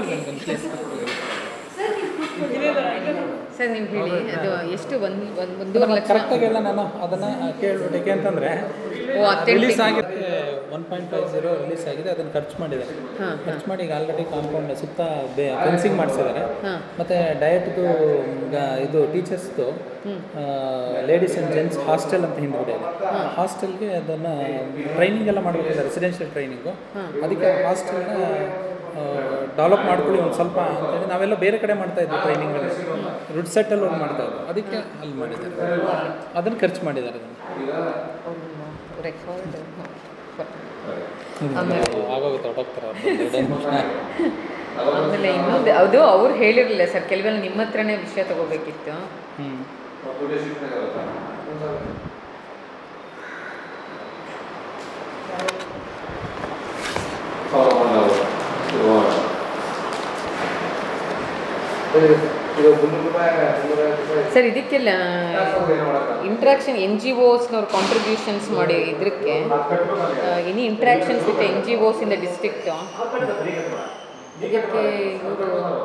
ನನಗೆ case sir ನೀವು ಹೇಳಿ ಅದು ಎಷ್ಟು ಒಂದು ಒಂದು ಒಂದೂವರೆ ಲಕ್ಷ ಕರೆಕ್ಟಾಗಿ ಎಲ್ಲ ನಾನು ಅದನ್ನು ಕೇಳ್ಬಿಟ್ಟು ಯಾಕೆ ಅಂತಂದರೆ ಓ ಅತ್ತೆಂಟು ರಿಲೀಸ್ ಆಗಿದೆ one point five zero release ಆಗಿದೆ ಅದನ್ನು ಖರ್ಚು ಮಾಡಿದ್ದಾರೆ ಖರ್ಚು ಮಾಡಿ ಈಗ ಆಲ್ರೆಡಿ ಕಾಂಪೌಂಡ್ ಸುತ್ತ ಬೇ ಫೆನ್ಸಿಂಗ್ ಮಾಡಿಸಿದ್ದಾರೆ ಹಾಂ ಮತ್ತು ಡಯಟ್ದು ಇದು ಟೀಚರ್ಸ್ದು ಲೇಡೀಸ್ ಆ್ಯಂಡ್ ಜೆಂಟ್ಸ್ ಹಾಸ್ಟೆಲ್ ಅಂತ ಹಿಂದ್ಗಡೆ ಇದೆ ಹಾಸ್ಟೆಲ್ಗೆ ಅದನ್ನು ಟ್ರೈನಿಂಗ್ ಎಲ್ಲ ಮಾಡಬೇಕಿಲ್ಲ ರೆಸಿಡೆನ್ಷಿಯಲ್ ಟ್ರೈನಿಂಗು ಅದಕ್ಕೆ ಹಾಸ್ಟೆಲ್ನ ಡೆವಲಪ್ ಮಾಡ್ಕೊಳ್ಳಿ ಒಂದು ಸ್ವಲ್ಪ ಅಂತೇಳಿ ನಾವೆಲ್ಲ ಬೇರೆ ಕಡೆ ಮಾಡ್ತಾ ಇದ್ವಿ ಟ್ರೈನಿಂಗ್ಗಳು ರುಡ್ ಸೆಟ್ಟಲ್ಲಿ ಹೋಗಿ ಮಾಡ್ತಾ ಇದ್ವಿ ಅದಕ್ಕೆ ಅಲ್ಲಿ ಮಾಡಿದ್ದಾರೆ ಅದನ್ನು ಖರ್ಚು ಮಾಡಿದ್ದಾರೆ ಅದನ್ನು ರೆಕಾರ್ಡ್ ಆಗೋಗುತ್ತೆ ಹೊಟ್ಟೋಗ್ತಾರೆ ಅವ್ರು ಎರಡೇ ನಿಮಿಷ ಆಮೇಲೆ ಇನ್ನೊಂದು ಅದು ಅವ್ರು ಹೇಳಿರಲಿಲ್ಲ ಸರ್ ಕೆಲವೆಲ್ಲ ನಿಮ್ಮ ಹತ್ರನೇ ವಿಷಯ ತಗೋಬೇಕಿತ್ತು ಹ್ಞೂ ಸರ್ ಇದಕ್ಕೆಲ್ಲ ಇಂಟ್ರಾಕ್ಷನ್ ಎನ್ ಜಿ ಓಸ್ನವ್ರು ಕಾಂಟ್ರಿಬ್ಯೂಷನ್ಸ್ ಮಾಡಿ ಇದಕ್ಕೆ any interactions with N G Os in the district ಇದಕ್ಕೆ ಇವರು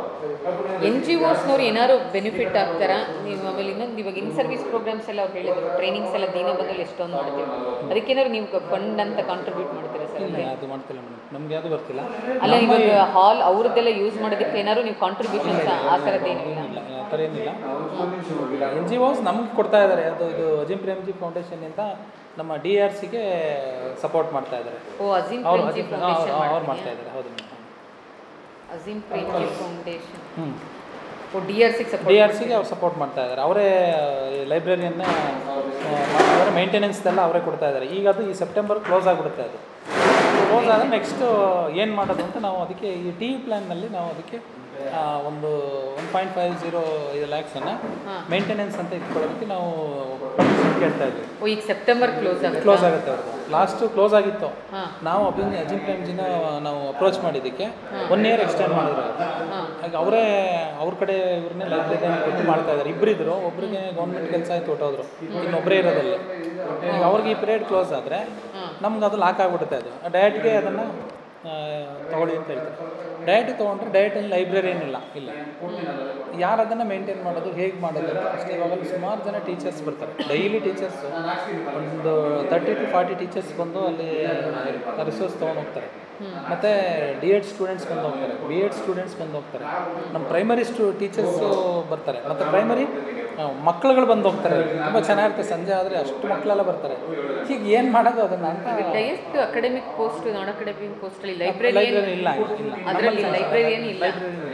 ಎನ್ ಜಿ ಓಸ್ನವ್ರು ಏನಾದ್ರು ಬೆನಿಫಿಟ್ ಆಗ್ತಾರಾ ನೀವು ಆಮೇಲೆ ಇನ್ನೊಂದು ಇವಾಗ ಇನ್ ಸರ್ವಿಸ್ ಪ್ರೋಗ್ರಾಮ್ಸ್ ಎಲ್ಲ ಅವ್ರು ಹೇಳಿದ್ರು ಟ್ರೈನಿಂಗ್ಸ್ ಎಲ್ಲ ದೀನ ಬಂದಲ್ಲಿ ಎಷ್ಟೊಂದು ಮಾಡ್ತೀವಿ ಅದಕ್ಕೇನಾದ್ರು ನೀವು ಫಂಡ್ ಅಂತ ಕಾಂಟ್ರಿಬ್ಯೂಟ್ ಮಾಡ್ತೀರಾ ಸರ್ ಇಲ್ಲ ಅದು ಮಾಡ್ತಿಲ್ಲ ಮೇಡಮ್ ನಮ್ಗೆ ಯಾವುದು ಬರ್ತಿಲ್ಲ ಅಲ್ಲ ಇವಾಗ ಹಾಲ್ ಅವ್ರದ್ದೆಲ್ಲ ಯೂಸ್ ಮಾಡೋದಕ್ಕೆ ಏನಾದ್ರು ನೀವು ಕಾಂಟ್ರಿಬ್ಯೂಷನ್ಸ್ ಆ ಥರದ್ದೇನಿಲ್ಲ ಇಲ್ಲ ಆ ಥರ ಏನಿಲ್ಲ ಎನ್ ಜಿ ಓಸ್ ನಮ್ಗೆ ಕೊಡ್ತಾ ಇದ್ದಾರೆ ಅದು ಇದು ಅಜಿಂ ಪ್ರೇಮ್ಜಿ ಫೌಂಡೇಶನ್ನಿಂದ ನಮ್ಮ ಡಿ ಆರ್ ಸಿಗೆ ಸಪೋರ್ಟ್ ಮಾಡ್ತಾ ಇದ್ದಾರೆ ಓ ಅಜೀಂ ಅವ್ರು ಪ್ರೇಮ್ಜಿ ಅಜಿಂ ಫೌಂಡೇಶನ್ ಅವ್ರು ಮಾಡ್ತಾ ಇದ್ದಾರೆ ಹೌದು ಮೇಡಮ್ ಅಜೀಂ ಪ್ರೇಮ್ಜಿ ಫೌಂಡೇಶನ್ ಹ್ಞೂ ಓ ಡಿ ಆರ್ ಸಿಗೆ ಡಿ ಸಪೋರ್ಟ್ ಆರ್ ಸಿಗೆ ಅವ್ರು ಸಪೋರ್ಟ್ ಮಾಡ್ತಾ ಇದ್ದಾರೆ ಅವರೇ ಲೈಬ್ರರಿಯನ್ನು ಮಾಡ್ತಿದ್ದಾರೆ ಮೇಂಟೆನೆನ್ಸ್ದೆಲ್ಲ ಅವರೇ ಕೊಡ್ತಾ ಇದ್ದಾರೆ ಈಗ ಅದು ಈ ಸೆಪ್ಟೆಂಬರ್ ಕ್ಲೋಸ್ ಆಗಿಬಿಡುತ್ತೆ ಅದು ಕ್ಲೋಸ್ ಆದರೆ ನೆಕ್ಸ್ಟು ಏನು ಮಾಡೋದು ಅಂತ ನಾವು ಅದಕ್ಕೆ ಈ ಟಿ ವಿ ಪ್ಲ್ಯಾನ್ನಲ್ಲಿ ನಾವು ಅದಕ್ಕೆ ಆ, ಒಂದು ಒನ್ ಪಾಯಿಂಟ್ ಫೈವ್ ಜೀರೋ ಐದು ಲ್ಯಾಕ್ಸನ್ನು ಮೇಂಟೆನೆನ್ಸ್ ಅಂತ ಇಟ್ಕೊಳ್ಳೋದಕ್ಕೆ ನಾವು ಕೇಳ್ತಾ ಇದ್ವಿ ಓ ಈಗ ಸೆಪ್ಟೆಂಬರ್ ಕ್ಲೋಸ್ ಆಗುತ್ತೆ ಕ್ಲೋಸ್ ಆಗುತ್ತೆ ಅವ್ರದ್ದು ಲಾಸ್ಟು ಕ್ಲೋಸ್ ಆಗಿತ್ತು ಹಾಂ ನಾವು ಅಭಿನ್ ಅಜಿಂ ಪ್ರೇಮ್ಜಿನ ನಾವು ಅಪ್ರೋಚ್ ಮಾಡಿದ್ದಕ್ಕೆ ಒನ್ ಇಯರ್ ಎಕ್ಸ್ಟೆಂಡ್ ಮಾಡಿದ್ರು ಹಾಂ ಹಾಗೆ ಅವರೇ ಅವ್ರ ಕಡೆ ಇವ್ರನ್ನೇ ಲೈಬ್ರರಿಯನ್ನು ಕೊಟ್ಟು ಮಾಡ್ತಾ ಇದ್ದಾರೆ ಇಬ್ಬರಿದ್ರು ಒಬ್ರಿಗೆ ಗೌರ್ಮೆಂಟ್ ಕೆಲಸ ಆಯ್ತು ಹೊಟ್ಟೋದ್ರು ಇನ್ನೊಬ್ಬರೇ ಇರೋದಲ್ಲಿ ಈಗ ಅವ್ರಿಗೆ ಈ ಪೀರಿಯಡ್ ಕ್ಲೋಸ್ ಆದರೆ ನಮ್ಗೆ ಅದು ಲಾಕ್ ಆಗಿಬಿಡುತ್ತೆ ಅದು ಡಯಟ್ಗೆ ಅದನ್ನು ತಗೊಳ್ಳಿ ಅಂತ ಹೇಳ್ತಾರೆ ಡಯಟ್ ತೊಗೊಂಡ್ರೆ ಡಯಟಲ್ಲಿ ಲೈಬ್ರರಿ ಏನಿಲ್ಲ ಇಲ್ಲ ಯಾರು ಅದನ್ನು ಮೇಂಟೈನ್ ಮಾಡೋದು ಹೇಗೆ ಮಾಡೋದು ಅಂತ ಅಷ್ಟೇ ಇವಾಗಲ್ಲಿ ಸುಮಾರು ಜನ ಟೀಚರ್ಸ್ ಬರ್ತಾರೆ ಡೈಲಿ ಟೀಚರ್ಸು ಒಂದು ತರ್ಟಿ ಟು ಫಾರ್ಟಿ ಟೀಚರ್ಸ್ ಬಂದು ಅಲ್ಲಿ ರಿಸೋರ್ಸ್ ತೊಗೊಂಡು ಹೋಗ್ತಾರೆ ಮತ್ತು ಡಿ ಎಡ್ ಸ್ಟೂಡೆಂಟ್ಸ್ ಬಂದು ಹೋಗ್ತಾರೆ ಬಿ ಎಡ್ ಸ್ಟೂಡೆಂಟ್ಸ್ ಬಂದು ಹೋಗ್ತಾರೆ ನಮ್ಮ ಪ್ರೈಮರಿ ಸ್ಟೂ ಟೀಚರ್ಸು ಬರ್ತಾರೆ ಮತ್ತು ಪ್ರೈಮರಿ ಮಕ್ಕಳುಗಳು ಬಂದು ಹೋಗ್ತಾರೆ ತುಂಬ ಚೆನ್ನಾಗಿರುತ್ತೆ ಸಂಜೆ ಆದರೆ ಅಷ್ಟು ಮಕ್ಕಳೆಲ್ಲ ಬರ್ತಾರೆ ಹೀಗೆ ಏನು ಮಾಡೋದು ಅದನ್ನು ಅಂತ ಎಷ್ಟು ಅಕಾಡೆಮಿಕ್ ಪೋಸ್ಟ್ ನಾನ್ ಅಕಾಡೆಮಿಕ್ ಪೋಸ್ಟಲ್ಲಿ ಲೈಬ್ರರಿ ಲೈಬ್ರರಿ ಇಲ್ಲ ಇಲ್ಲ ಅದರಲ್ಲಿ ಲೈಬ್ರರಿ ಏನಿಲ್ಲ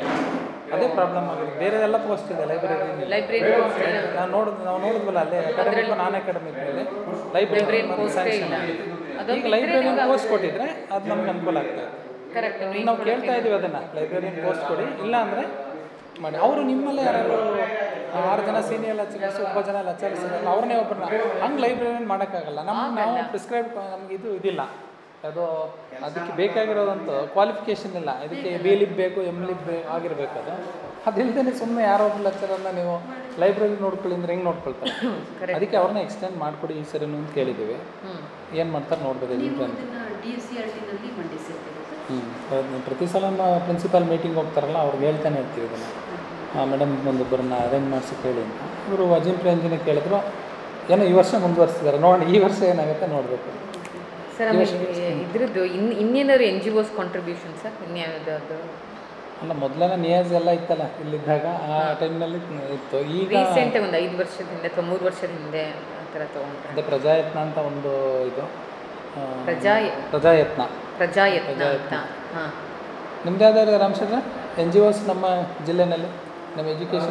ಅದೇ ಪ್ರಾಬ್ಲಮ್ ಆಗಿದೆ ಬೇರೆ ಎಲ್ಲ ಪೋಸ್ಟ್ ಇದೆ ಲೈಬ್ರರಿ ಲೈಬ್ರರಿ ಪೋಸ್ಟ್ ಇಲ್ಲ ನಾವು ನೋಡಿದ್ ನಾವು ನೋಡಿದ್ವಲ್ಲ ಅಲ್ಲೇ ಅಕಾಡೆಮಿಕ್ ನಾನ್ ಅಕಾಡೆಮಿಕ್ ಮೇಲೆ ಲೈಬ್ರರಿ ಪೋಸ್ಟೇ ಇಲ್ಲ ಈಗ ಲೈಬ್ರರಿ ಪೋಸ್ಟ್ ಕೊಟ್ಟಿದ್ರೆ ಅದು ನಮ್ಗೆ ಅನುಕೂಲ ಆಗ್ತದೆ ಕರೆಕ್ಟ್ ಈಗ ನಾವು ಕೇಳ್ತಾ ಇದೀವಿ ಅದನ್ನು ಲೈಬ್ರರಿಯನ್ ಪೋಸ್ಟ್ ಕೊಡಿ ಇಲ್ಲ ಅಂದರೆ ಮಾಡಿ ಅವರು ನಿಮ್ಮಲ್ಲೇ ಯಾರು ಆರು ಜನ ಸೀನಿಯರ್ ಲೆಕ್ಚರರ್ಸ್ ಒಬ್ಬ ಜನ ಲೆಕ್ಚರರ್ಸ್ ಇರಲ್ಲ ಅವ್ರನ್ನೇ ಒಬ್ಬರನ್ನ ಹಂಗೆ ಲೈಬ್ರರಿಯನ್ ಮಾಡೋಕ್ಕಾಗಲ್ಲ ನಮ್ಮ ನಾವು ಪ್ರಿಸ್ಕ್ರೈಬ್ ನಮ್ಗೆ ಇದು ಇದಿಲ್ಲ ಅದು ಅದಕ್ಕೆ ಬೇಕಾಗಿರೋದಂತೂ ಕ್ವಾಲಿಫಿಕೇಷನ್ ಇಲ್ಲ ಇದಕ್ಕೆ ಬಿ ಲಿಬ್ ಬೇಕು ಎಮ್ ಲಿಬ್ ಬೇಕು ಆಗಿರಬೇಕು ಅದು ಅದಿಲ್ಲದೇ ಸುಮ್ಮನೆ ಯಾರೋ ಒಬ್ಬ ಲೆಕ್ಚರನ್ನ ನೀವು ಲೈಬ್ರರಿ ನೋಡ್ಕೊಳ್ಳಿ ಅಂದ್ರೆ ಹೆಂಗೆ ನೋಡ್ಕೊಳ್ತಾರೆ ಅದಕ್ಕೆ ಅವ್ರನ್ನ ಎಕ್ಸ್ಟೆಂಡ್ ಮಾಡಿಕೊಡಿ ಈ ಸರಿನು ಅಂತ ಕೇಳಿದ್ದೀವಿ ಹ್ಮ್ ಏನು ಮಾಡ್ತಾರೆ ನೋಡ್ಬೇಕು ನೀವು ಅಂತ ಅದನ್ನ ಡಿ ಸಿ ಆರ್ ಟಿನಲ್ಲಿ ಮಂಡಿಸಿರ್ತೀರಿ ಹ್ಞೂ ಹೌದು. ಪ್ರತಿ ಸಲ ಪ್ರಿನ್ಸಿಪಾಲ್ ಮೀಟಿಂಗ್ ಹೋಗ್ತಾರಲ್ಲ ಅವ್ರಿಗೆ ಹೇಳ್ತಾನೆ ಇರ್ತೀವಿ ಇದನ್ನು ಮೇಡಮ್ ಒಂದೊಬ್ಬರನ್ನ ಅರೇಂಜ್ ಮಾಡಿಸಿ ಕೇಳಿ ಅಂತ ಇವರು ಅಜಿಂ ಪ್ರೇಂಜಿನ ಕೇಳಿದ್ರು ಏನೋ ಈ ವರ್ಷ ಮುಂದುವರಿಸಿದ್ದಾರೆ ನೋಡೋಣ ಈ ವರ್ಷ ಏನಾಗುತ್ತೆ ನೋಡಬೇಕು ಸರ್ ಆಮೇಲೆ ಇದ್ರದ್ದು ಇನ್ ಇನ್ನೇನಾದ್ರು N G Os contribution sir ಇನ್ಯಾವುದು ಅದು ಅಲ್ಲ ಮೊದಲೆಲ್ಲ ನಿಯಾಜ್ ಎಲ್ಲ ಇತ್ತಲ್ಲ ಇಲ್ಲಿದ್ದಾಗ ಆ ಟೈಮ್ನಲ್ಲಿ ಇತ್ತು ಈಗ ರೀಸೆಂಟ್ ಒಂದು ಐದು ವರ್ಷದ ಹಿಂದೆ ಅಥವಾ ಮೂರು ವರ್ಷದ ಹಿಂದೆ ಆ ಥರ ತೊಗೊಂಡ್ರೆ ಅದೇ ಪ್ರಜಾಯತ್ನ ಅಂತ ಒಂದು ಇದು ಆ, ಪ್ರಜಾ ಪ್ರಜಾಯತ್ನ ಪ್ರಜಾಯತ್ನ ಅಂತ ಹಾಂ ನಿಮ್ದು ಯಾವ್ದಾದ್ರು ರಾಮಚಂದ್ರ ಎನ್ ಜಿ ಒಸ್ ನಮ್ಮ ಜಿಲ್ಲೆನಲ್ಲಿ ನಮ್ಮ ಎಜುಕೇಷನ್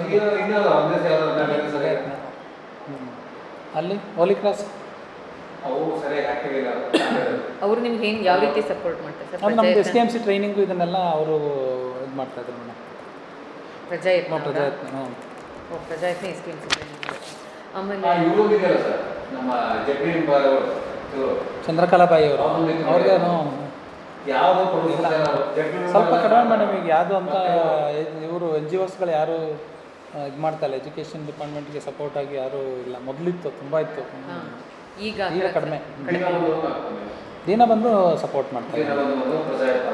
ಅಲ್ಲಿ ಹೋಲಿ ಕ್ರಾಸ್ ಅವ್ರು ನಿಮ್ಗೆ ಏನು ಯಾವ ರೀತಿ ಸಪೋರ್ಟ್ ಮಾಡ್ತಾರೆ ಸರ್ ಅದು ನಮ್ದು S T Prajayatna M C training ಇದನ್ನೆಲ್ಲ ಅವರು ಇದು ಮಾಡ್ತಾ ಇದ್ರು ಮೇಡಮ್ ಪ್ರಜಾಯತ್ನ ಹೌದಾ? ಪ್ರಜಾಯತ್ನ ಹ್ಞೂ ಓ Prajayatna S T M C ಆಮೇಲೆ ಇವರು ಇದೆಯಲ್ಲ ಸರ್ ನಮ್ಮ ಜಗ್ಗಿ ಇವರು ಚಂದ್ರಕಲಾಬಾಯಿ ಅವರು ಅವ್ರದ್ದು ಯಾವುದೋ ಕೊಡೋದಿಲ್ಲ ಸ್ವಲ್ಪ ಕಡಿಮೆ ಮೇಡಮ್ ಈಗ ಯಾವುದು ಅಂತ ಇವರು ಎನ್ ಜಿ ಒಸ್ಗಳು ಯಾರು ಇದು ಮಾಡ್ತಾ ಇಲ್ಲ ಎಜುಕೇಷನ್ ಡಿಪಾರ್ಟ್ಮೆಂಟ್ಗೆ ಸಪೋರ್ಟ್ ಆಗಿ ಯಾರೂ ಇಲ್ಲ ಮೊದಲಿತ್ತು ತುಂಬ ಇತ್ತು ಹಾಂ ಈಗ ಈಗ ಕಡಿಮೆ ಕಡಿಮೆ ದಿನ ಬಂದು ಸಪೋರ್ಟ್ ಮಾಡ್ತಾರೆ ಒಂದು ಪ್ರಜಾಯತ್ನ ಒಂದು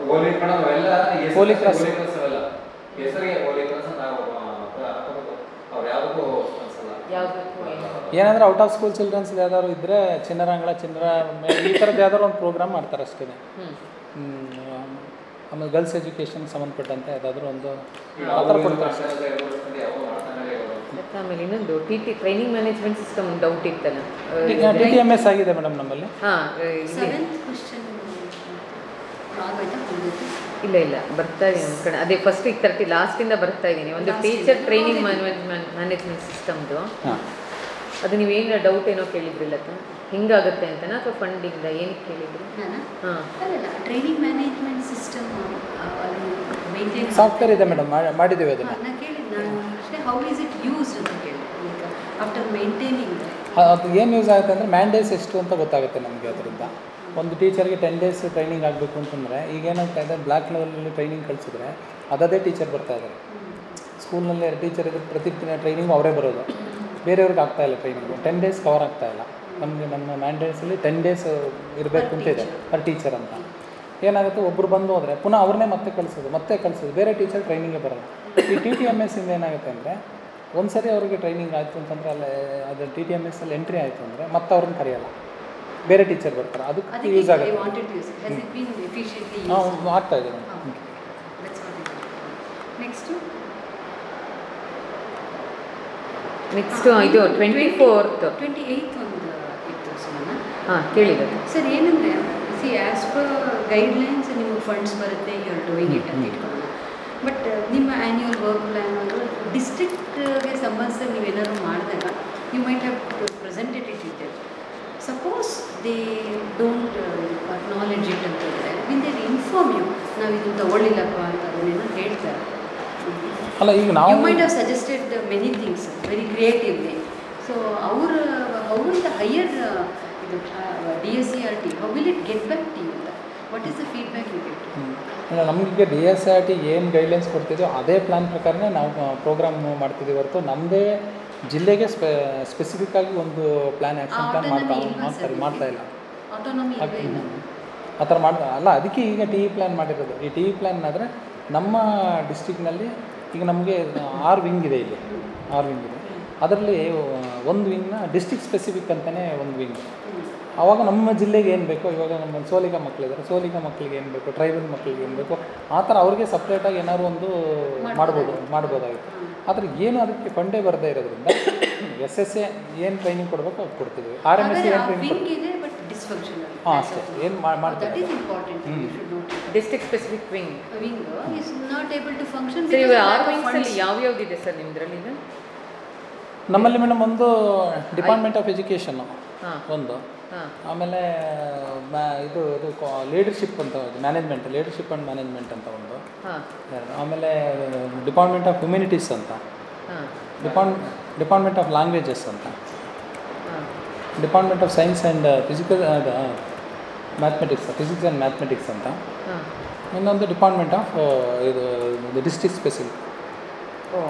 ಹೋಲಿ ಕ್ರಾಸ್ ಅವೆಲ್ಲ ಹೆಸರು- ಹೋಲಿ ಕ್ರಾಸ್. ಹೋಲಿ ಕ್ರಾಸ್ ಅವೆಲ್ಲ ಹೆಸರಿಗೆ ಹೋಲಿ ಕ್ರಾಸ್ ಅಂತ ನಾವು ಹಾಕೋಬೇಕು ಅವ್ರು ಯಾವುದಕ್ಕೂ ಅನ್ಸಲ್ಲ ಯಾವುದಕ್ಕೂ ಏನು ಏನಂದ್ರೆ ಔಟ್ ಆಫ್ ಸ್ಕೂಲ್ ಚಿಲ್ಡ್ರನ್ಸ್ ಯಾವ್ದಾದ್ರು ಇದ್ದರೆ ಚಿನ್ನರಂಗಳ ಚಿನ್ನರ ಮೇ- ಈ ಥರದ್ದು ಯಾವ್ದಾದ್ರು ಒಂದು ಪ್ರೋಗ್ರಾಮ್ ಮಾಡ್ತಾರೆ ಅಷ್ಟೇ ಹ್ಞೂ ಆಮೇಲೆ ಗರ್ಲ್ಸ್ ಎಜುಕೇಷನ್ ಸಂಬಂಧಪಟ್ಟಂತೆ ಯಾವುದಾದ್ರೂ ಒಂದು ಈಗ ಆ ಥರ ಅವ್ರು ಕೊಡ್ತಾರೆ ಮಾಡ್ತಾ ಇರೋದು ಇರ್ಬೋದು, ಯಾವಾಗ ಮಾಡ್ತಾನೆ ಇರೋದು. ಮತ್ತು ಆಮೇಲೆ ಇನ್ನೊಂದು T T training management system doubt ಇತ್ತಲ್ಲ ಟಿ ಟಿ ಎಮ್ ಎಸ್ ಆಗಿದೆ ಮೇಡಮ್ ನಮ್ಮಲ್ಲಿ ಹಾಂ ಇಲ್ಲಿ ಸೆವೆಂತ್ ಕ್ವಶನ್ ಆಗೋಯ್ತಾ ಹೋಗುತ್ತೆ ಇಲ್ಲ ಇಲ್ಲ ಬರ್ತಾ ಇದೀನಿ ಒಂದು ಕಡೆ ಅದೇ ಫಸ್ಟ್ ಈಗ ತರ್ಟಿ ಲಾಸ್ಟಿಂದ ಬರ್ತಾ ಇದ್ದೀನಿ ಒಂದು Last ಟೀಚರ್ ಇಂದ? ಟ್ರೈನಿಂಗ್ ಹೌದು. ಮ್ಯಾನೇಜ್ಮೆಂಟ್ ಸಿಸ್ಟಮ್ದು ಹಾಂ ಅದು ನೀವೇನು ಡೌಟ್ ಏನೋ ಕೇಳಿದ್ರಿಲ್ಲ ಹಿಂಗಾಗುತ್ತೆ ಅಂತನಾ ಅಥವಾ ಫಂಡಿಂದ ಏನಕ್ಕೆ ಕೇಳಿದ್ರಿ ನಾನು ಹಾಂ ಅಲ್ಲಲ್ಲ ಟ್ರೈನಿಂಗ್ ಮ್ಯಾನೇಜ್ಮೆಂಟ್ ಸಿಸ್ಟಮ್ ಅದು ಮೇಂಟೈನ್ ಸಾಫ್ಟ್ವೇರ್ ಇದೆ ಮೇಡಮ್ ಮಾಡಿದ್ದೀವಿ ಅದನ್ನು ನಾನು ಕೇಳಿದ್ದು ನಾನು ಅಷ್ಟೇ ಹೌ ಈಸ್ ಇಟ್ ಯೂಸ್ಡ್ ಅಂತ ಕೇಳಿದೆ ಈಗ ಆಫ್ಟರ್ ಮೇಂಟೈನಿಂಗ್ ಅದು ಏನು ಯೂಸ್ ಆಗುತ್ತೆ ಅಂದರೆ ಮ್ಯಾನ್ ಡೇಸ್ ಎಷ್ಟು ಅಂತ ಗೊತ್ತಾಗುತ್ತೆ ನಮಗೆ ಅದರಿಂದ ಒಂದು ಟೀಚರ್ಗೆ ಟೆನ್ ಡೇಸ್ ಟ್ರೈನಿಂಗ್ ಆಗಬೇಕು ಅಂತಂದರೆ ಈಗ ಏನಾಗ್ತಾ ಇದೆ ಬ್ಲ್ಯಾಕ್ ಲೆವೆಲಲ್ಲಿ ಟ್ರೈನಿಂಗ್ ಕಳಿಸಿದ್ರೆ ಅದದೇ ಟೀಚರ್ ಬರ್ತಾ ಇದ್ದಾರೆ ಸ್ಕೂಲ್ನಲ್ಲಿ ಎರಡು ಟೀಚರ್ ಇದ್ರೆ ಪ್ರತಿ ಟ್ರೈನಿಂಗು ಅವರೇ ಬರೋದು ಬೇರೆಯವ್ರಿಗೆ ಆಗ್ತಾ ಇಲ್ಲ ಟ್ರೈನಿಂಗು ಟೆನ್ ಡೇಸ್ ಕವರ್ ಆಗ್ತಾ ಇಲ್ಲ ನಮಗೆ ನಮ್ಮ ಮ್ಯಾಂಡೇಟ್ಸಲ್ಲಿ ಟೆನ್ ಡೇಸ್ ಇರಬೇಕು ಅಂತ ಇದೆ ಪರ್ ಟೀಚರ್ ಅಂತ ಏನಾಗುತ್ತೆ ಒಬ್ಬರು ಬಂದು ಹೋದರೆ ಪುನಃ ಅವ್ರನ್ನೇ ಮತ್ತೆ ಕಳಿಸೋದು ಮತ್ತೆ ಕಳಿಸೋದು ಬೇರೆ ಟೀಚರ್ ಟ್ರೈನಿಂಗೇ ಬರೋದು ಈ ಟಿ ಟಿ ಎಮ್ ಎಸ್ ಇಂದ ಏನಾಗುತ್ತೆ ಅಂದರೆ ಒಂದು ಸರಿ ಅವ್ರಿಗೆ ಟ್ರೈನಿಂಗ್ ಆಯಿತು ಅಂತಂದರೆ ಅಲ್ಲೇ ಅದು ಟಿ ಟಿ ಎಮ್ ಎಸ್ ಅಲ್ಲಿ ಎಂಟ್ರಿ ಆಯಿತು ಅಂದರೆ ಮತ್ತೆ ಅವ್ರನ್ನ ಕರೆಯಲ್ಲ ಬೇರೆ ಟೀಚರ್ ಬರ್ತಾರೆ ಅದಕ್ಕೆ ಅದಕ್ಕೆ ಯೂಸ್ ಐ ಆಗುತ್ತೆ wanted use has it been efficiently ನಾವು ಆಗ್ತಾ ಇದೆ ನೆಕ್ಸ್ಟು ನೆಕ್ಸ್ಟ್ ಇದು ಟ್ವೆಂಟಿ ಫೋರ್ತ್ ಟ್ವೆಂಟಿ ಏಯ್ತ್ ಒಂದು ಇತ್ತು ಸುಮನ ಹಾಂ ಕೇಳಿದೆ ಸರ್ ಏನಂದರೆ ಸಿ ಆ್ಯಸ್ ಪರ್ ಗೈಡ್ಲೈನ್ಸ್ ನಿಮಗೆ ಫಂಡ್ಸ್ ಬರುತ್ತೆ ಯು ಆರ್ ಡೂಯಿಂಗ್ ಇಟ್ ಅಂತ ಇಟ್ಕೊಳ್ಳೋಣ ಬಟ್ ನಿಮ್ಮ ಆ್ಯನ್ಯುವಲ್ ವರ್ಕ್ ಪ್ಲ್ಯಾನ್ ಅದು ಡಿಸ್ಟ್ರಿಕ್ಟ್ಗೆ ಸಂಬಂಧಿಸಿದ ನೀವೇನಾದ್ರು ಮಾಡಿದಾಗ you might have presented it it suppose they don't acknowledge it ಅಂತ ಹೇಳಿದ್ರೆ ವಿನ್ ದೇ ಇನ್ಫಾರ್ಮ್ ಯು ನಾವು ಇದನ್ನು ತಗೊಳ್ಳಿಲ್ಲಪ್ಪ ಅಂತ ಅದನ್ನೇನೋ ಹೇಳ್ತಾರೆ ಅಲ್ಲ ಈಗ ನಾವು you might have suggested many things very creatively so ಅವ್ರ ಅವ್ರ ಹೈಯರ್ ಇದು D S C R T how will it get back T ಅಂತ what is the feedback you get hmm. ಇಲ್ಲ, ನಮಗೆ ಡಿ ಎಸ್ ಆರ್ ಟಿ ಏನು guidelines ಕೊಡ್ತಿದ್ವೋ ಅದೇ plan ಪ್ರಕಾರನೇ ನಾವು ಪ್ರೋಗ್ರಾಮ್ ಮಾಡ್ತಿದ್ದೀವಿ ಹೊರತು ನಮ್ಮದೇ ಜಿಲ್ಲೆಗೆ ಸ್ಪೆ ಸ್ಪೆಸಿಫಿಕ್ ಆಗಿ ಒಂದು ಪ್ಲ್ಯಾನ್ ಆ್ಯಕ್ಷನ್ ಪ್ಲ್ಯಾನ್ ಮಾಡ್ತಾ ಮಾಡ್ತಾರೆ ಮಾಡ್ತಾ ಇಲ್ಲ ಆಟೋನಮಿ ಇಲ್ವೇ ಇಲ್ಲ ಆ ಥರ ಮಾಡ್ತಾ ಅಲ್ಲ ಅದಕ್ಕೆ ಈಗ ಟಿ ಇ ಪ್ಲ್ಯಾನ್ ಮಾಡಿರೋದು ಈ ಟಿ ಇ ಪ್ಲ್ಯಾನ್ ಆದರೆ ನಮ್ಮ ಡಿಸ್ಟಿಕ್ನಲ್ಲಿ ಈಗ ನಮಗೆ ಆರು ವಿಂಗ್ ಇದೆ ಇಲ್ಲಿ ಆರು ವಿಂಗ್ ಇದೆ ಅದರಲ್ಲಿ ಒಂದು ವಿಂಗ್ನ ಡಿಸ್ಟಿಕ್ ಸ್ಪೆಸಿಫಿಕ್ ಅಂತಲೇ ಒಂದು ವಿಂಗ್ ಆವಾಗ ನಮ್ಮ ಜಿಲ್ಲೆಗೆ ಏನು ಬೇಕೋ ಇವಾಗ ನಮ್ಮ ಸೋಲಿಗ ಮಕ್ಕಳಿದ್ದಾರೆ ಸೋಲಿಗ ಮಕ್ಕಳಿಗೆ ಏನು ಬೇಕು ಟ್ರೈಬಲ್ ಮಕ್ಕಳಿಗೆ ಏನು ಬೇಕೋ ಆ ಥರ ಅವ್ರಿಗೆ ಸಪ್ರೇಟಾಗಿ ಏನಾದ್ರು ಒಂದು ಮಾಡ್ಬೋದು ಮಾಡ್ಬೋದಾಗಿತ್ತು ಆದರೆ ಏನು ಅದಕ್ಕೆ ಫಂಡೇ ಬರದೇ ಇರೋದ್ರಿಂದ ಎಸ್ ಎಸ್ ಎ ಏನು ಟ್ರೈನಿಂಗ್ ಕೊಡಬೇಕು ಅದು ಕೊಡ್ತಿದ್ವಿ ಆರ್ ಎಮ್ ಎಸ್ ಹಾಗಾದ್ರೆ ಏನು ಆ ಟ್ರೈನಿಂಗ್ ವಿಂಗ್ ಇದೆ ಬಟ್ ಡಿಸ್ಫಂಕ್ಷನಲ್ ಹಾಂ ಅಷ್ಟೇ ಏನು ದಟ್ ಮಾಡ್ತೀವಿ is important you should note district specific wing wing is not able to function sir ಇವಾಗ ಆರು ವಿಂಗ್ಸಲ್ಲಿ ಯಾವ್ಯಾವ್ದಿದೆ ಸರ್ ನಿಮ್ದ್ರಲ್ಲಿ ಇದು ನಮ್ಮಲ್ಲಿ ಮೇಡಮ್ ಒಂದು ಡಿಪಾರ್ಟ್ಮೆಂಟ್ ಆಫ್ ಎಜುಕೇಷನ್ನು ಹಾಂ ಒಂದು ಹಾಂ ಆಮೇಲೆ ಮ್ಯಾ ಇದು ಇದು ಲೀಡರ್ಶಿಪ್ ಅಂತ ಮ್ಯಾನೇಜ್ಮೆಂಟ್ ಲೀಡರ್ಶಿಪ್ ಆ್ಯಂಡ್ ಮ್ಯಾನೇಜ್ಮೆಂಟ್ ಅಂತ ಒಂದು ಹಾಂ ಎರಡು. ಆಮೇಲೆ ಡಿಪಾರ್ಟ್ಮೆಂಟ್ ಆಫ್ ಹ್ಯುಮಿನಿಟೀಸ್ ಅಂತ ಹಾಂ ಡಿಪಾರ್ಟ್ ಡಿಪಾರ್ಟ್ಮೆಂಟ್ ಆಫ್ ಲ್ಯಾಂಗ್ವೇಜಸ್ ಅಂತ ಹಾಂ department of science and physical mathematics physics and mathematics ಅಂತ ಹಾಂ ಇನ್ನೊಂದು ಡಿಪಾರ್ಟ್ಮೆಂಟ್ ಆಫ್ ಇದು ಡಿಸ್ಟ್ರಿಕ್ಟ್ ಸ್ಪೆಸಿಫಿಕ್ ಓ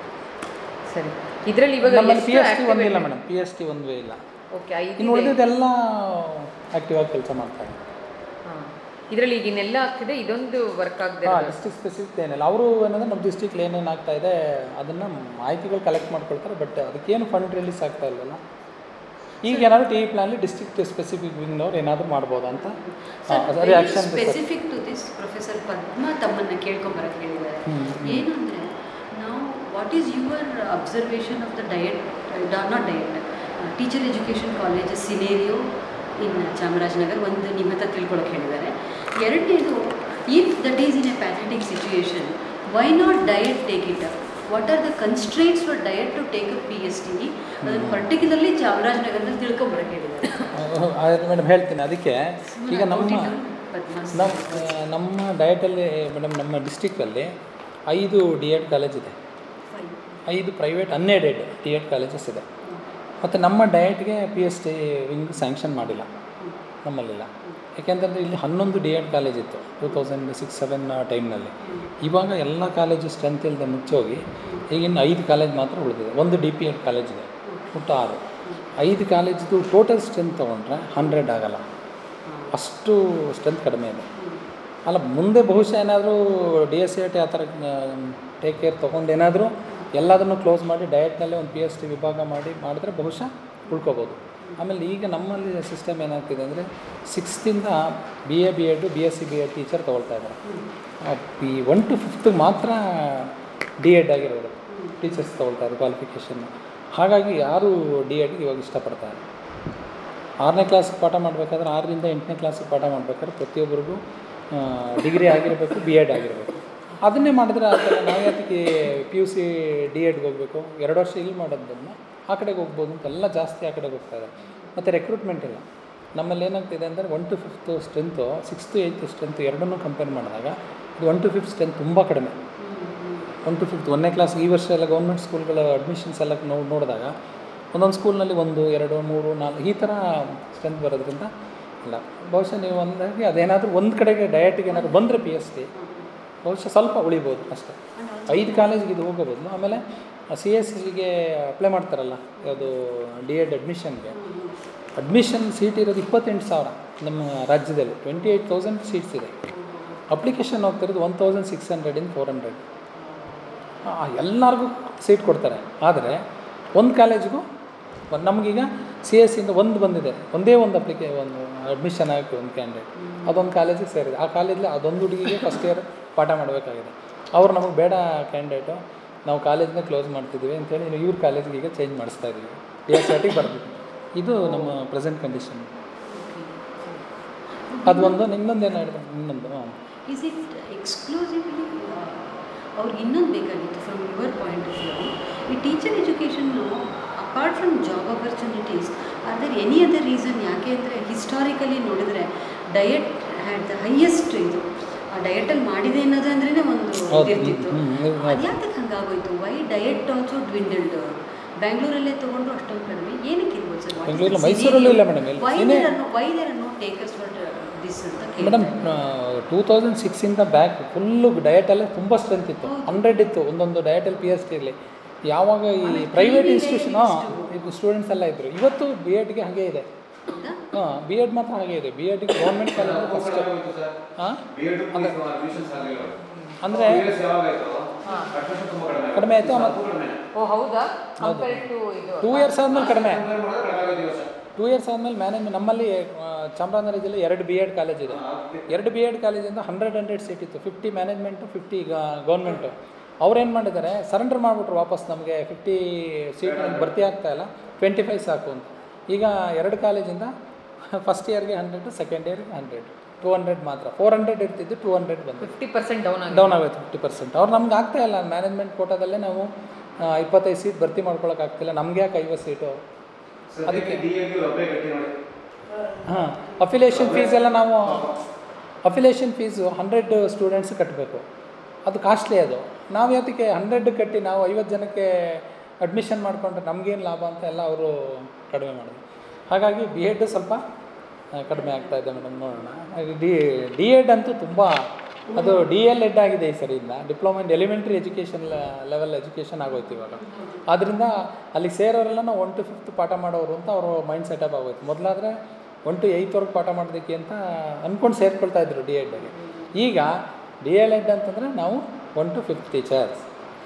ಸರಿ ಇದರಲ್ಲಿ ಇವಾಗ ನಮ್ಮಲ್ಲಿ ಪಿ ಎಸ್ ಟಿ ಎಷ್ಟು ಒಂದಿಲ್ಲ ಮೇಡಮ್ ಪಿ ಎಸ್ ಟಿ ಒಂದೇ ಇಲ್ಲ ಓಕೆ ಐದು ಇನ್ನು ಉಳಿದಿದ್ದೆಲ್ಲ ಆ್ಯಕ್ಟಿವ್ ಆಗಿ ಕೆಲಸ ಮಾಡ್ತಾರೆ ಹಾಂ ಇದರಲ್ಲಿ ಈಗ ಇನ್ನೆಲ್ಲ ಆಗ್ತಿದೆ ಇದೊಂದು ವರ್ಕ್ ಆಗದೆ ಹಾಂ ಡಿಸ್ಟ್ರಿಕ್ಟ್ ಸ್ಪೆಸಿಫಿಕ್ ಏನಿಲ್ಲ ಅವರು ಏನಂದ್ರೆ ನಮ್ಮ ಡಿಸ್ಟ್ರಿಕ್ಟ್ ಏನೇನು ಆಗ್ತಾ ಇದೆ ಅದನ್ನು ಮಾಹಿತಿಗಳು ಕಲೆಕ್ಟ್ ಮಾಡ್ಕೊಳ್ತಾರೆ ಬಟ್ ಅದಕ್ಕೇನು ಫಂಡ್ ರಿಲೀಸ್ ಆಗ್ತಾ ಇಲ್ಲಲ್ಲ ಈಗ ಏನಾದ್ರು ಟಿ ಇ ಪ್ಲಾನಲ್ಲಿ ಡಿಸ್ಟ್ರಿಕ್ಟ್ ಸ್ಪೆಸಿಫಿಕ್ ವಿಂಗ್ನವ್ರು ಏನಾದರೂ ಮಾಡ್ಬೋದಾ ಅಂತ reaction specific to this professor Padma ತಮ್ಮನ್ನ ಕೇಳ್ಕೊಂಬರಕ್ಕೆ ಹೇಳಿದ್ದಾರೆ ಏನು ಅಂದರೆ ನಾವು what is your observation of the DIET not DIET teacher education college scenario in Chamarajanagar ಒಂದು ನಿಮ್ಮ ಹತ್ರ ತಿಳ್ಕೊಳಕ್ಕೆ ಹೇಳಿದ್ದಾರೆ ಎರಡನೇದು if that is in a pathetic situation why not DIET take it up what are the constraints for DIET to take up P S T ಅದನ್ನು particularly ಚಾಮರಾಜನಗರದಲ್ಲಿ ತಿಳ್ಕೊಂಬರಕ್ಕೆ ಹೇಳಿದ್ದಾರೆ ಮೇಡಮ್ ಹೇಳ್ತೀನಿ ಅದಕ್ಕೆ ಈಗ ನಮ್ಮ ಪದ್ಮ ನಮ್ಮ ನಮ್ಮ ಡಯಟಲ್ಲಿ ಮೇಡಮ್ ನಮ್ಮ ಡಿಸ್ಟಿಕಲ್ಲಿ ಐದು ಡಿ ಎಡ್ ಕಾಲೇಜ್ ಇದೆ ಫೈವ್ ಐದು private unaided D Ed colleges ಇದೆ ಮತ್ತು ನಮ್ಮ ಡಯಟ್ಗೆ P S T wing sanction ಮಾಡಿಲ್ಲ ನಮ್ಮಲ್ಲಿಲ್ಲ ಯಾಕೆಂತಂದರೆ ಇಲ್ಲಿ ಹನ್ನೊಂದು ಡಿ ಎಡ್ ಕಾಲೇಜ್ ಇತ್ತು ಟೂ ತೌಸಂಡ್ ಸಿಕ್ಸ್ ಸೆವೆನ್ ಟೈಮ್ನಲ್ಲಿ ಇವಾಗ ಎಲ್ಲ ಕಾಲೇಜು ಸ್ಟ್ರೆಂತ್ ಇಲ್ಲದೆ ಮುಚ್ಚೋಗಿ ಈಗಿನ ಐದು ಕಾಲೇಜ್ ಮಾತ್ರ ಉಳಿದಿದೆ ಒಂದು ಡಿ ಪಿ ಎಡ್ ಕಾಲೇಜ್ ಇದೆ ಒಟ್ಟು ಆರು ಐದು ಕಾಲೇಜ್ದು ಟೋಟಲ್ ಸ್ಟ್ರೆಂತ್ ತೊಗೊಂಡ್ರೆ ಹಂಡ್ರೆಡ್ ಆಗಲ್ಲ ಅಷ್ಟು ಸ್ಟ್ರೆಂತ್ ಕಡಿಮೆ ಇದೆ ಅಲ್ಲ ಮುಂದೆ ಬಹುಶಃ ಏನಾದರೂ D S C I T ಆ ಥರ ಟೇಕ್ ಕೇರ್ ತೊಗೊಂಡು ಏನಾದರೂ ಎಲ್ಲದನ್ನು ಕ್ಲೋಸ್ ಮಾಡಿ ಡಯಟ್ನಲ್ಲೇ ಒಂದು ಪಿ ಎಚ್ ಡಿ ವಿಭಾಗ ಮಾಡಿ ಮಾಡಿದ್ರೆ ಬಹುಶಃ ಉಳ್ಕೋಬೋದು ಆಮೇಲೆ ಈಗ ನಮ್ಮಲ್ಲಿ ಸಿಸ್ಟಮ್ ಏನಾಗ್ತಿದೆ ಅಂದರೆ ಸಿಕ್ಸ್ತಿಂದ B A B Ed B S C B Ed teacher ತೊಗೊಳ್ತಾ ಇದ್ದಾರೆ ಈ ಒನ್ ಟು ಫಿಫ್ತ್ ಮಾತ್ರ ಡಿ ಎಡ್ ಆಗಿರೋದು ಟೀಚರ್ಸ್ ತೊಗೊಳ್ತಾರೆ ಕ್ವಾಲಿಫಿಕೇಷನ್ ಹಾಗಾಗಿ ಯಾರು ಡಿ ಎಡ್ಗೆ ಇವಾಗ ಇಷ್ಟಪಡ್ತಾರೆ ಆರನೇ ಕ್ಲಾಸ್ ಪಾಠ ಮಾಡಬೇಕಾದ್ರೆ ಆರರಿಂದ ಎಂಟನೇ ಕ್ಲಾಸಿಗೆ ಪಾಠ ಮಾಡಬೇಕಾದ್ರೆ ಪ್ರತಿಯೊಬ್ಬರಿಗೂ ಡಿಗ್ರಿ ಆಗಿರಬೇಕು ಬಿ ಎಡ್ ಆಗಿರಬೇಕು ಅದನ್ನೇ ಮಾಡಿದ್ರೆ ಆಗಲ್ಲ ನಾವು ಯಾತಕ್ಕೆ ಪಿ ಯು ಸಿ ಡಿ ಎಡ್ಗೆ ಹೋಗಬೇಕು ಎರಡು ವರ್ಷ ಇಲ್ಲಿ ಮಾಡೋದನ್ನು ಆ ಕಡೆಗೆ ಹೋಗ್ಬೋದು ಅಂತ ಎಲ್ಲ ಜಾಸ್ತಿ ಆ ಕಡೆಗೆ ಹೋಗ್ತಾ ಇದೆ ಮತ್ತು ರೆಕ್ರೂಟ್ಮೆಂಟ್ ಇಲ್ಲ ನಮ್ಮಲ್ಲಿ ಏನಾಗ್ತಿದೆ ಅಂದರೆ one to fifth strength sixth eighth strength ಎರಡನ್ನೂ ಕಂಪೇರ್ ಮಾಡಿದಾಗ ಇದು ಒನ್ ಟು ಫಿಫ್ತ್ ಸ್ಟ್ರೆಂತ್ ತುಂಬ ಕಡಿಮೆ ಒನ್ ಟು ಫಿಫ್ತ್ ಒಂದನೇ ಕ್ಲಾಸ್ ಈ ವರ್ಷ ಎಲ್ಲ ಗೌರ್ಮೆಂಟ್ ಸ್ಕೂಲ್ಗಳ ಅಡ್ಮಿಷನ್ಸ್ ಎಲ್ಲ ನೋಡಿ ನೋಡಿದಾಗ ಒಂದೊಂದು ಸ್ಕೂಲ್ನಲ್ಲಿ ಒಂದು ಎರಡು ಮೂರು ನಾಲ್ಕು ಈ ಥರ ಸ್ಟ್ರೆಂತ್ ಬರೋದ್ರಿಂದ ಇಲ್ಲ ಬಹುಶಃ ನೀವು ಒಂದಾಗಿ ಅದೇನಾದರೂ ಒಂದು ಕಡೆಗೆ ಡಯಟಿಗೆ ಏನಾದರೂ ಬಂದರೆ ಪಿ ಎಸ್ ಟಿ ಬಹುಶಃ ಸ್ವಲ್ಪ ಉಳಿಬೋದು ಅಷ್ಟೇ ಐದು ಕಾಲೇಜಿಗೆ ಇದು ಹೋಗಬಹುದು ಆಮೇಲೆ ಸಿ ಎಸ್ ಸಿಗೆ ಅಪ್ಲೈ ಮಾಡ್ತಾರಲ್ಲ ಯಾವುದು ಡಿ ಎಡ್ ಅಡ್ಮಿಷನ್ಗೆ ಅಡ್ಮಿಷನ್ ಸೀಟ್ ಇರೋದು ಇಪ್ಪತ್ತೆಂಟು ಸಾವಿರ ನಮ್ಮ ರಾಜ್ಯದಲ್ಲಿ ಟ್ವೆಂಟಿ ಏಯ್ಟ್ ತೌಸಂಡ್ ಸೀಟ್ಸ್ ಇದೆ ಅಪ್ಲಿಕೇಶನ್ ಹೋಗ್ತಿರೋದು ಒನ್ ತೌಸಂಡ್ ಸಿಕ್ಸ್ ಹಂಡ್ರೆಡಿಂದ ಫೋರ್ ಹಂಡ್ರೆಡ್ ಎಲ್ಲರಿಗೂ ಸೀಟ್ ಕೊಡ್ತಾರೆ ಆದರೆ ಒಂದು ಕಾಲೇಜಿಗೂ ಒಂದ್- ನಮಗೀಗ ಸಿ ಎಸ್ ಇಂದ ಒಂದು ಬಂದಿದೆ ಒಂದೇ ಒಂದು ಅಪ್ಲಿಕೇ ಒಂದು ಅಡ್ಮಿಷನ್ ಆಗುತ್ತೆ ಒಂದು ಕ್ಯಾಂಡಿಡೇಟ್ ಅದೊಂದು ಕಾಲೇಜಿಗೆ ಸೇರಿದೆ ಆ ಕಾಲೇಜಲ್ಲಿ ಅದೊಂದು ಹುಡುಗಿಗೆ ಫಸ್ಟ್ ಇಯರ್ ಪಾಠ ಮಾಡಬೇಕಾಗಿದೆ ಅವ್ರು ನಮಗೆ ಬೇಡ ಕ್ಯಾಂಡಿಡೇಟು ನಾವು ಕಾಲೇಜ್ನ ಕ್ಲೋಸ್ ಮಾಡ್ತಿದ್ದೀವಿ ಅಂತೇಳಿ ಇವ್ರ ಕಾಲೇಜಿಗೆ ಈಗ ಚೇಂಜ್ ಮಾಡಿಸ್ತಾ ಇದ್ದೀವಿ ಪಿ ಎಸ್ ಆರ್ ಟಿಗೆ ಬರ್ಬೇಕು ಇದು ನಮ್ಮ ಪ್ರೆಸೆಂಟ್ ಕಂಡೀಷನ್ ಅದು ಒಂದು ಇನ್ನೊಂದು ಏನು ಹೇಳಿದೆ ಇನ್ನೊಂದು ಹಾಂ ಇಸ್ ಇಟ್ ಎಕ್ಸ್ಕ್ಲೂಸಿವ್ಲಿ ಅವ್ರಿಗೆ ಇನ್ನೊಂದು ಬೇಕಾಗಿತ್ತು from your point of view ಈ ಟೀಚರ್ ಎಜುಕೇಷನ್ನು apart from job opportunities are there any other reason ಯಾಕೆ ಅಂದರೆ ಹಿಸ್ಟಾರಿಕಲಿ ನೋಡಿದ್ರೆ ಡಯಟ್ ಹ್ಯಾಡ್ ದ ಹೈಯೆಸ್ಟ್ ಇದು ಆ ಡಯಟಲ್ಲಿ ಮಾಡಿದೆ ಅನ್ನೋದು ಅಂದ್ರೇ ಒಂದು ಹೌದು. ಇದಿರ್ತಿತ್ತು ಹ್ಮ್, ಹ್ಮ್, ಹೌದು. ಅದ್ಯಾತಕ್ಕೆ ಹಂಗಾಗೋಯ್ತು ವೈ ಡಯಟ್ ಆಲ್ಸೋ ಡ್ವಿಂಡಲ್ಡ್ ಬ್ಯಾಂಗ್ಳೂರಲ್ಲೇ ತೊಗೊಂಡ್ರು ಅಷ್ಟೊಂದು ಕಡಿಮೆ ಏನಕ್ಕೆ ಇರ್ಬೋದು ಸರ್ ಬೆಂಗಳೂರಲ್ಲಿ ಮೈಸೂರಲ್ಲೂ ಇಲ್ಲ ಮೇಡಮ್ ಇಲ್ಲಿ ವೈ ಏನೇ there why there no takers for this ಅಂತ ಮೇಡಮ್ ಕೇಳ್ತಾರೆ. ಟೂ ತೌಸಂಡ್ ಸಿಕ್ಸಿಂದ ಬ್ಯಾಕ್ ಫುಲ್ಲು ಡಯಟಲ್ಲೇ ತುಂಬ ಸ್ಟ್ರೆಂತ್ ಇತ್ತು ಹೌದು. ಹಂಡ್ರೆಡ್ ಇತ್ತು ಒಂದೊಂದು ಡಯಟಲ್ಲಿ ಪಿ ಎಚ್ ಡಿಲಿ ಯಾವಾಗ ಈ ಆಮೇಲೆ ಪ್ರೈವೇಟ್ PVD ಇನ್ಸ್ಟಿಟ್ಯೂಷನ್ ಇದು ಸ್ಟೂಡೆಂಟ್ಸ್ ಎಲ್ಲ ಇದ್ದರು ಇವತ್ತು ಬಿ ಎಡ್ಗೆ ಹಾಗೆ ಇದೆ ಹೌದಾ? ಹಾಂ ಬಿ ಎಡ್ ಮಾತ್ರ ಹಾಗೆ ಇದೆ ಬಿ ಎಡ್ಗೆ ಗೌರ್ಮೆಂಟ್ ಕಾಲೇಜ್ ಫಸ್ಟ್ ಹಾಂ ಅಡ್ಮಿಷನ್ಸ್ ಆಗಲಿಲ್ಲ ಅಂದರೆ ಯಾವಾಗಾಯ್ತು ಅಡ್ಮಿಷನ್ ತುಂಬ ಕಡಿಮೆ ಕಡಿಮೆ ಆಯಿತು ಮತ್ತು ಕಡಿಮೆ ಓ ಹೌದಾ ಕಂಪೇರ್ ಟು ಇದು ಟೂ ಇಯರ್ಸ್ ಆದಮೇಲೆ ಕಡಿಮೆ ಕಂಪೇರ್ ಮಾಡಿದ್ರೆ ಕಡಿಮೆ ಆಗಿದೆ ಈ ವರ್ಷ ಟೂ ಇಯರ್ಸ್ ಆದಮೇಲೆ ಮ್ಯಾನೇಜ್ಮೆಂಟ್ ನಮ್ಮಲ್ಲಿ ಆ, ಚಾಮರಾಜನಗರ ಜಿಲ್ಲೆ ಎರಡು ಬಿ ಎಡ್ ಕಾಲೇಜ್ ಇದೆ ಎರಡು ಬಿ ಎಡ್ ಕಾಲೇಜಿಂದ ಹಂಡ್ರೆಡ್ ಹಂಡ್ರೆಡ್ ಸೀಟ್ ಇತ್ತು ಫಿಫ್ಟಿ ಮ್ಯಾನೇಜ್ಮೆಂಟು ಫಿಫ್ಟಿ ಈಗ ಗೌರ್ಮೆಂಟು ಅವ್ರೇನು ಮಾಡಿದ್ದಾರೆ ಸರೆಂಡರ್ ಮಾಡಿಬಿಟ್ರು ವಾಪಸ್ ನಮಗೆ ಫಿಫ್ಟಿ ಸೀಟ್ ನಮ್ಗೆ ಭರ್ತಿ ಆಗ್ತಾ ಇಲ್ಲ ಟ್ವೆಂಟಿ ಫೈವ್ ಸಾಕು ಅಂತ ಈಗ ಎರಡು ಕಾಲೇಜಿಂದ ಫಸ್ಟ್ ಇಯರ್ಗೆ ಹಂಡ್ರೆಡ್ ಸೆಕೆಂಡ್ ಇಯರ್ಗೆ ಹಂಡ್ರೆಡ್ ಟೂ ಹಂಡ್ರೆಡ್ ಮಾತ್ರ ಫೋರ್ ಹಂಡ್ರೆಡ್ ಇರ್ತಿದ್ದು ಟೂ ಹಂಡ್ರೆಡ್ ಬಂದು ಫಿಫ್ಟಿ ಪರ್ಸೆಂಟ್ ಡೌನ್ ಆಗಿದೆ ಡೌನ್ ಆಗುತ್ತೆ ಫಿಫ್ಟಿ ಪರ್ಸೆಂಟ್ ಅವ್ರು ನಮ್ಗೆ ಆಗ್ತಾ ಇಲ್ಲ ಮ್ಯಾನೇಜ್ಮೆಂಟ್ ಕೋಟಾದಲ್ಲೇ ನಾವು ಆ, ಇಪ್ಪತ್ತೈದು ಸೀಟ್ ಭರ್ತಿ ಮಾಡ್ಕೊಳಕ್ಕೆ ಆಗ್ತಿಲ್ಲ ನಮಗೆ ಯಾಕೆ ಐವತ್ತು ಸೀಟು ಅದಕ್ಕೆ ಡಿ ಎಗೆ ಒಬ್ಬರೇ ಕಟ್ಟಿ ನೋಡಿ ಹಾಂ ಅಫಿಲಿಯೇಷನ್ ಫೀಸ್ ಎಲ್ಲ ನಾವು ಅಫಿಲಿಯೇಷನ್ ಫೀಸು ಹಂಡ್ರೆಡ್ ಸ್ಟೂಡೆಂಟ್ಸ್ ಕಟ್ಟಬೇಕು ಅದು ಕಾಸ್ಟ್ಲಿ ಅದು ನಾವು ಯಾತಕ್ಕೆ ಹಂಡ್ರೆಡ್ ಕಟ್ಟಿ ನಾವು ಐವತ್ತು ಜನಕ್ಕೆ ಅಡ್ಮಿಷನ್ ಮಾಡಿಕೊಂಡ್ರೆ ನಮಗೇನು ಲಾಭ ಅಂತ ಎಲ್ಲ ಅವರು ಕಡಿಮೆ ಮಾಡಿದ್ರು ಹಾಗಾಗಿ ಬಿ ಎಡ್ ಸ್ವಲ್ಪ ಆ, ಕಡಿಮೆ ಆಗ್ತಾ ಇದೆ ಮೇಡಮ್ ನೋಡೋಣ ಡಿ ಡಿ ಎಡ್ ಅಂತೂ ತುಂಬ ಅದು ಡಿ ಎಲ್ ಎಡ್ ಆಗಿದೆ ಈ ಸರಿಯಿಂದ diploma in elementary education level education ಆಗೋಯ್ತು ಇವಾಗ ಆದ್ದರಿಂದ ಅಲ್ಲಿ ಸೇರೋರೆಲ್ಲ ನಾವು ಒನ್ ಟು ಫಿಫ್ತ್ ಪಾಠ ಮಾಡೋರು ಅಂತ ಅವರು ಮೈಂಡ್ ಸೆಟಪ್ ಆಗೋಯ್ತು ಮೊದಲಾದರೆ ಒನ್ ಟು ಏಯ್ತ್ವರೆಗೆ ಪಾಠ ಮಾಡೋದಕ್ಕೆ ಅಂತ ಅಂದ್ಕೊಂಡು ಸೇರ್ಕೊಳ್ತಾ ಇದ್ರು ಡಿ ಎಡ್ಗೆ ಈಗ ಡಿ ಎಲ್ ಎಡ್ ಅಂತಂದರೆ ನಾವು ಒನ್ ಟು ಫಿಫ್ತ್ ಟೀಚರ್ಸ್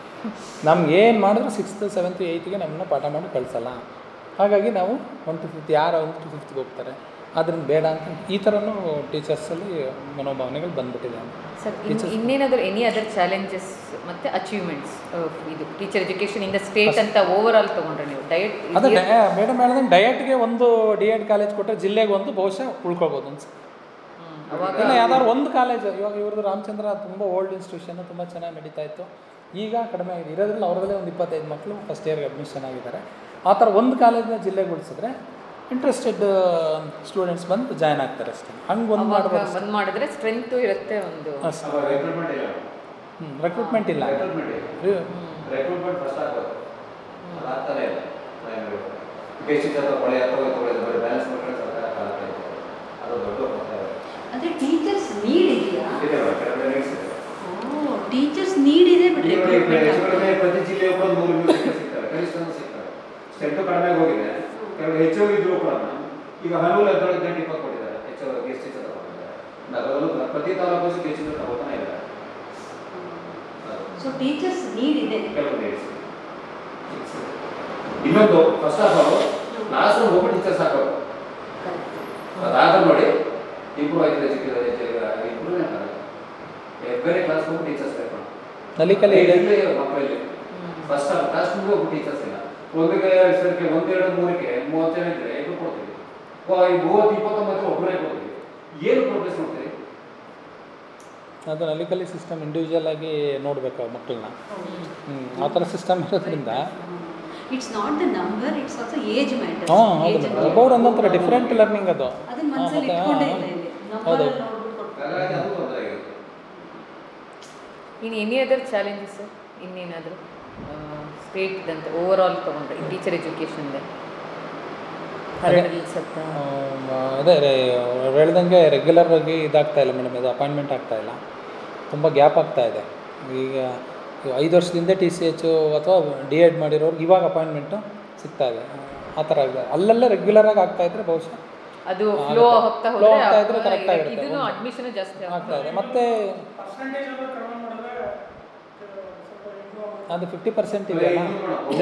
ನಮ್ಗೆ ಏನು ಮಾಡಿದ್ರು ಸಿಕ್ಸ್ತ್ ಸೆವೆಂತ್ ಏಯ್ತಿಗೆ ನಮ್ಮನ್ನ ಪಾಠ ಮಾಡಿ ಕಳಿಸಲ್ಲ ಹಾಗಾಗಿ ನಾವು ಒನ್ ಟು ಫಿಫ್ತ್ ಯಾರು ಒನ್ ಟು ಫಿಫ್ತ್ಗೆ ಹೋಗ್ತಾರೆ ಅದರಿಂದ ಬೇಡ ಅಂತ ಈ ಥರನೂ ಟೀಚರ್ಸಲ್ಲಿ ಮನೋಭಾವನೆಗಳು ಬಂದ್ಬಿಟ್ಟಿದೆ ಸರ್ ಇನ್ನು ಇನ್ನೇನಾದರೂ ಎನಿ ಅದರ್ ಚಾಲೆಂಜಸ್ ಮತ್ತು ಅಚೀವ್ಮೆಂಟ್ಸ್ ಇದು ಟೀಚರ್ ಎಜುಕೇಷನ್ ಇಂದ ಸ್ಟೇಟ್ ಅಂತ ಓವರ್ ಆಲ್ ತೊಗೊಂಡ್ರೆ ನೀವು ಡಯಟ್ ಅದೇ ಮೇಡಮ್ ಹೇಳ್ದಂಗೆ ಡಯಟ್ಗೆ ಒಂದು ಡಿ ಎಡ್ ಕಾಲೇಜ್ ಕೊಟ್ಟರೆ ಜಿಲ್ಲೆಗೆ ಒಂದು ಬಹುಶಃ ಉಳ್ಕೊಳ್ಬೋದು ಅನ್ಸುತ್ತೆ ಅವಾಗ ಇಲ್ಲ ಯಾವ್ದಾದ್ರು ಒಂದು ಕಾಲೇಜ್ ಇವಾಗ ಇವ್ರದ್ದು ರಾಮಚಂದ್ರ ತುಂಬ ಓಲ್ಡ್ ಇನ್ಸ್ಟಿಟ್ಯೂಷನ್ ತುಂಬ ಚೆನ್ನಾಗಿ ನಡೀತಾ ಇತ್ತು ಈಗ ಕಡಿಮೆ ಆಗಿದೆ ಇರೋದ್ರಲ್ಲಿ ಅವ್ರದ್ದೇ ಒಂದು ಇಪ್ಪತ್ತೈದು ಮಕ್ಕಳು ಫಸ್ಟ್ ಇಯರ್ಗೆ ಅಡ್ಮಿಷನ್ ಆಗಿದ್ದಾರೆ ಆ ಥರ ಒಂದು ಕಾಲೇಜನ್ನ ಜಿಲ್ಲೆಗೆ ಉಳಿಸಿದ್ರೆ ಇಂಟ್ರೆಸ್ಟೆಡ್ ಸ್ಟೂಡೆಂಟ್ಸ್ ಬಂದು ಜಾಯ್ನ್ ಆಗ್ತಾರೆ ಅಷ್ಟೇ ಹಂಗೆ ಒಂದು ಅವಾಗ ಮಾಡ್ಬೋದು ಬಂದ್ ಮಾಡಿದ್ರೆ ಸ್ಟ್ರೆಂತು ಇರುತ್ತೆ ಒಂದು ಅಷ್ಟೇ ಅವಾಗ ರೆಕ್ರೂಟ್ಮೆಂಟ್ ಇಲ್ಲ ಹ್ಞೂ ರೆಕ್ರೂಟ್ಮೆಂಟ್ ಇಲ್ಲ ರೆಕ್ರೂಟ್ಮೆಂಟ್ ಇಲ್ಲ ರೆಕ್ರೂಟ್ಮೆಂಟ್ ಫಸ್ಟ್ ಆಗ್ಬೋದು ಅದಾಗ್ತಾನೆ ಇಲ್ಲ ಪ್ರೈಮರಿ ಬೇಸಿ ಅಥವಾ ಒಳ್ಳೆ ಅಥವಾ ತೊಗೊಳ್ಳೋದು ಬರೀ ಬ್ಯಾಲೆನ್ಸ್ ಮಾಡ್ಕೊಂಡು ಸರ್ಕಾರ ಆಗ್ತಾ ಇದೆ ಅದು ದೊಡ್ಡ ಮೊತ್ತ ಇದೆ. ಅದೇ ಟೀಚರ್ಸ್ ನೀಡ್ ಇದೆಯಾ ಇದೆ ಮೇಡಮ್, ಕೆಲವು clinics ಇದೆ. ಓ ಟೀಚರ್ಸ್ ನೀಡ್ ಇದೆ ಬಟ್ ಈಗ ನೋಡಿ, ರೆಕ್ರೂಟ್ಮೆಂಟ್ ಹೆಚ್ಚು ಕಡಿಮೆ ಪ್ರತಿ ಜಿಲ್ಲೆ ಒಬ್ಬರು ಮೂರು ಮೂರು ಸೀಟ್ ಸಿಗ್ತವೆ ಕನಿಷ್ಠ ಒಂದು ಸಿಗ್ತವೆ ಸ್ಟ್ರೆಂತ್ ಕಡಿಮೆ ಹೋಗಿದೆ ಕೆಲವು ಹೆಚ್ಚು ಇದ್ರು ಕೂಡ ಈಗ ಹಲವು ಹದಿನೇಳು ಗಂಟೆ ಇಪ್ಪತ್ತು ಕೊಟ್ಟಿದ್ದಾರೆ ಹೆಚ್ಚು ಗೆಸ್ಟ್ ಟೀಚರ್ ತಗೊಂಡಿದ್ದಾರೆ ಅದರಲ್ಲೂ ಪ್ರತಿ ತಾಲೂಕು ಟೀಚರ್ ತಗೋತಾನೆ ಇದ್ದಾರೆ ಅದು. ಸೊ ಟೀಚರ್ಸ್ ನೀಡ್ ಇದೆ ಕೆಲವು days. ಇನ್ನೊಂದು first of all classroom ಒಬ್ಬ ಟೀಚರ್ಸ್ ಹಾಕೋದು ಅದಾದ ನೋಡಿ ಇಂಪ್ರೂವ್ ಆಯ್ತು ಎಜುಕೇಶನ್ ಇಂಪ್ರೂವ್ಮೆಂಟ್ ಆಗುತ್ತೆ ಬೇರೆ ಕ್ಲಾಸ್ ಹೋಗಿ ಟೀಚರ್ಸ್ ಬೇಕು ನಲಿಕಲಿ ಇದೆ ಇಲ್ಲಿ ಮಕ್ಕಳಲ್ಲಿ ಫಸ್ಟ್ ಆಫ್ ಕ್ಲಾಸ್ ರೂಮ್ಗೆ ಒಬ್ಬ ಟೀಚರ್ಸ್ ಇಲ್ಲ ಒಂದಕ್ಕೆ ಸರ್ಗೆ ಒಂದೆರಡು ಮೂರಕ್ಕೆ ಮೂವತ್ತು ಜನ ಇದ್ರೆ ಇದು ಕೊಡ್ತೀವಿ ಓ, ಈ ಮೂವತ್ತು ಇಪ್ಪತ್ತೊಂಬತ್ತು ಒಬ್ಬರೇ ಕೊಡ್ತೀವಿ ಏನು ಪ್ರೋಗ್ರೆಸ್ ಮಾಡ್ತೀವಿ ಅದು ನಲಿಕಲಿ ಸಿಸ್ಟಮ್ ಇಂಡಿವಿಜುವಲ್ ಆಗಿ ನೋಡಬೇಕು ಮಕ್ಕಳನ್ನ ಆ ಥರ ಸಿಸ್ಟಮ್ ಇರೋದ್ರಿಂದ it's not the number it's also age matter ಹಾಂ ಹೌದು ಮೇಡಮ್ ಒಬ್ಬೊಬ್ರು ಒಂದೊಂಥರ ಡಿಫ್ರೆಂಟ್ ಲರ್ನಿಂಗ್ ಅದು ಅದನ್ನ ಮನಸ್ಸಲ್ಲಿ ಮತ್ತೆ, ಇಟ್ಕೊಂಡೇ ಹಾ, ಇಲ್ಲ ಇಲ್ಲಿ ಹೌದು. ನಂಬರ್ ನೋಡ್ಬಿಟ್ಟು ಕೊಡ್ತಾರೆ. ಹಾಗಾಗಿ ಅದು ತೊಂದರೆ ಆಗುತ್ತೆ ಇನ್ನು ಎನಿ ಅದರ್ ಚಾಲೆಂಜಸ್ ಇನ್ನೇನಾದರೂ ಸ್ಟೇಟ್ದಂತೆ ಓವರ್ ಆಲ್ ತೊಗೊಂಡ್ರೆ ಟೀಚರ್ ಎಜುಕೇಷನ್ದೆ ಹರಡಲ್ಲಿ ಸತ್ತ ಆ, ಅದೇ ರೇ ಅವ್ರು ಹೇಳ್ದಂಗೆ ರೆಗ್ಯುಲರ್ ಆಗಿ ಇದಾಗ್ತಾ ಇಲ್ಲ ಮೇಡಮ್ ಇದು ಅಪಾಯಿಂಟ್ಮೆಂಟ್ ಆಗ್ತಾ ಇಲ್ಲ ತುಂಬ ಗ್ಯಾಪ್ ಆಗ್ತಾ ಇದೆ ಈಗ ಈಗ ಐದು ವರ್ಷದಿಂದ ಟಿ ಸಿ ಎಚ್ ಅಥವಾ ಡಿ ಎಡ್ ಮಾಡಿರೋರ್ಗೆ ಇವಾಗ ಅಪಾಯಿಂಟ್ಮೆಂಟು ಸಿಗ್ತಾ ಇದೆ ಆ ಥರ ಇದೆ ಅಲ್ಲಲ್ಲೇ ರೆಗ್ಯುಲರ್ ಆಗಿ ಆಗ್ತಾ ಇದ್ರೆ ಬಹುಶಃ ಅದು ಆಗುತ್ತೆ. ಫ್ಲೋ ಹೋಗ್ತಾ Flow ಹೋದ್ರೆ ಆಗ್ತಾ ಇದ್ರೆ ಆ- correct ಆಗಿರುತ್ತೆ. ಇದನ್ನು ಒಂದು- ಅಡ್ಮಿಷನ್ ಜಾಸ್ತಿ ಆಗ್ತಾ ಇದೆ ಮತ್ತು ಪರ್ಸೆಂಟೇಜ್ ಎಲ್ಲ ಕಡಿಮೆ ಮಾಡಿದ್ರೆ ಸ್ವಲ್ಪ ಇಂಪ್ರೂವ್ ಅದು ಫಿಫ್ಟಿ ಪರ್ಸೆಂಟ್ ಇದೆಯಲ್ಲ